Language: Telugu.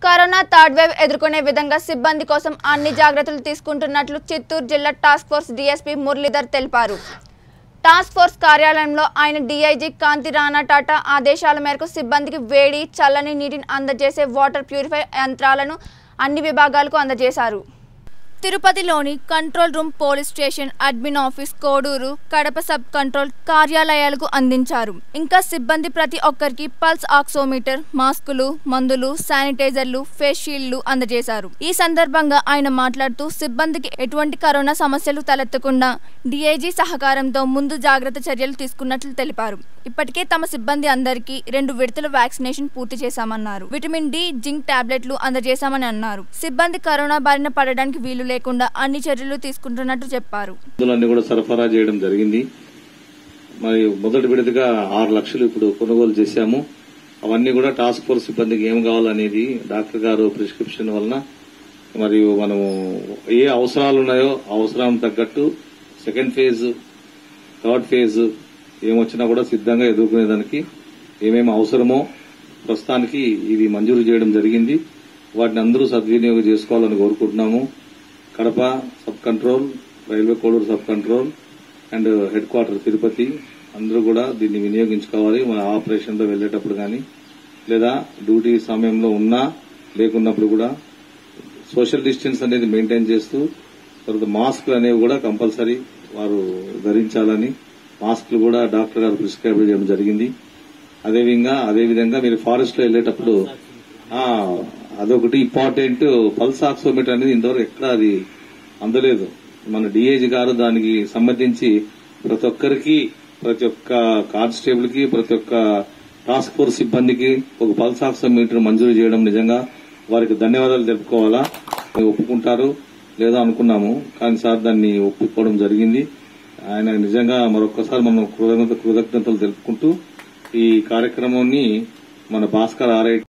కరోనా థర్డ్ వేవ్ ఎదుర్కొనే విధంగా సిబ్బంది కోసం అన్ని జాగ్రత్తలు తీసుకుంటున్నట్లు చిత్తూరు జిల్లా టాస్క్ ఫోర్స్ డీఎస్పీ మురళీధర్ తెలిపారు టాస్క్ ఫోర్స్ కార్యాలయంలో ఆయన డీఐజీ కాంతి రాణా టాటా ఆదేశాల మేరకు సిబ్బందికి వేడి చల్లని నీటిని అందజేసే వాటర్ ప్యూరిఫై యంత్రాలను అన్ని విభాగాలకు అందజేశారు తిరుపతిలోని control room police station admin office Koduru Kadapa sub control కార్యాలయాలకు అందించారు ఇంకా సిబ్బంది ప్రతి ఒక్కరికి పల్స్ ఆక్సోమీటర్ మాస్కులు మందులు శానిటైజర్లు ఫేస్ షీల్డ్లు అందజేశారు ఈ సందర్భంగా ఆయన మాట్లాడుతూ సిబ్బందికి ఎటువంటి కరోనా సమస్యలు తలెత్తకుండా డిఐజీ సహకారంతో ముందు జాగ్రత్త చర్యలు తీసుకున్నట్లు తెలిపారు ఇప్పటికే తమ సిబ్బంది అందరికీ రెండు విడతల వ్యాక్సినేషన్ పూర్తి చేశామన్నారు విటమిన్ డి జింక్ టాబ్లెట్లు అందజేశామని అన్నారు సిబ్బంది కరోనా బారిన పడడానికి వీలు లేకుండా అన్ని చర్యలు తీసుకుంటున్నట్టు చెప్పారు మందులన్నీ కూడా సరఫరా చేయడం జరిగింది మరి మొదటి విడతగా ఆరు లక్షలు ఇప్పుడు కొనుగోలు చేశాము అవన్నీ కూడా టాస్క్ ఫోర్స్ సిబ్బందికి ఏం కావాలనేది డాక్టర్ గారు ప్రిస్క్రిప్షన్ వలన మరియు మనము ఏ అవసరాలు ఉన్నాయో ఆ అవసరానికి తగ్గట్టు సెకండ్ ఫేజ్ థర్డ్ ఫేజ్ ఏమొచ్చినా కూడా సిద్ధంగా ఎదుర్కొనేదానికి ఏమేమి అవసరమో ప్రస్తుతానికి ఇది మంజూరు చేయడం జరిగింది వాటిని అందరూ సద్వినియోగం చేసుకోవాలని కోరుకుంటున్నాము Kadapa sub control railway Koduru sub control and headquarter Tirupati అందరూ కూడా దీన్ని వినియోగించుకోవాలి మన ఆపరేషన్లో వెళ్లేటప్పుడు కానీ లేదా డ్యూటీ సమయంలో ఉన్నా లేకున్నప్పుడు కూడా సోషల్ డిస్టెన్స్ అనేది మెయింటైన్ చేస్తూ తర్వాత మాస్క్ అనేవి కూడా కంపల్సరీ వారు ధరించాలని మాస్క్లు కూడా డాక్టర్ గారు ప్రిస్క్రైబ్ చేయడం జరిగింది అదేవిధంగా అదేవిధంగా మీరు ఫారెస్ట్ లో వెళ్లేటప్పుడు ఆ, అదొకటి ఇంపార్టెంట్ పల్స్ ఆక్సోమీటర్ అనేది ఇంతవరకు ఎక్కడ అది అందలేదు మన డిఏజీ గారు దానికి సంబంధించి ప్రతి ఒక్కరికి ప్రతి ఒక్క కానిస్టేబుల్ కి ప్రతి ఒక్క టాస్క్ ఫోర్స్ సిబ్బందికి ఒక పల్స్ ఆక్సోమీటర్ మంజూరు చేయడం నిజంగా వారికి ధన్యవాదాలు తెలుపుకోవాలా ఒప్పుకుంటారు లేదా అనుకున్నాము కానీ సార్ దాన్ని ఒప్పుకోవడం జరిగింది ఆయన నిజంగా మరొకసారి మనం కృతజ్ఞత కృతజ్ఞతలు తెలుపుకుంటూ ఈ కార్యక్రమాన్ని మన భాస్కర్ ఆర్ఐ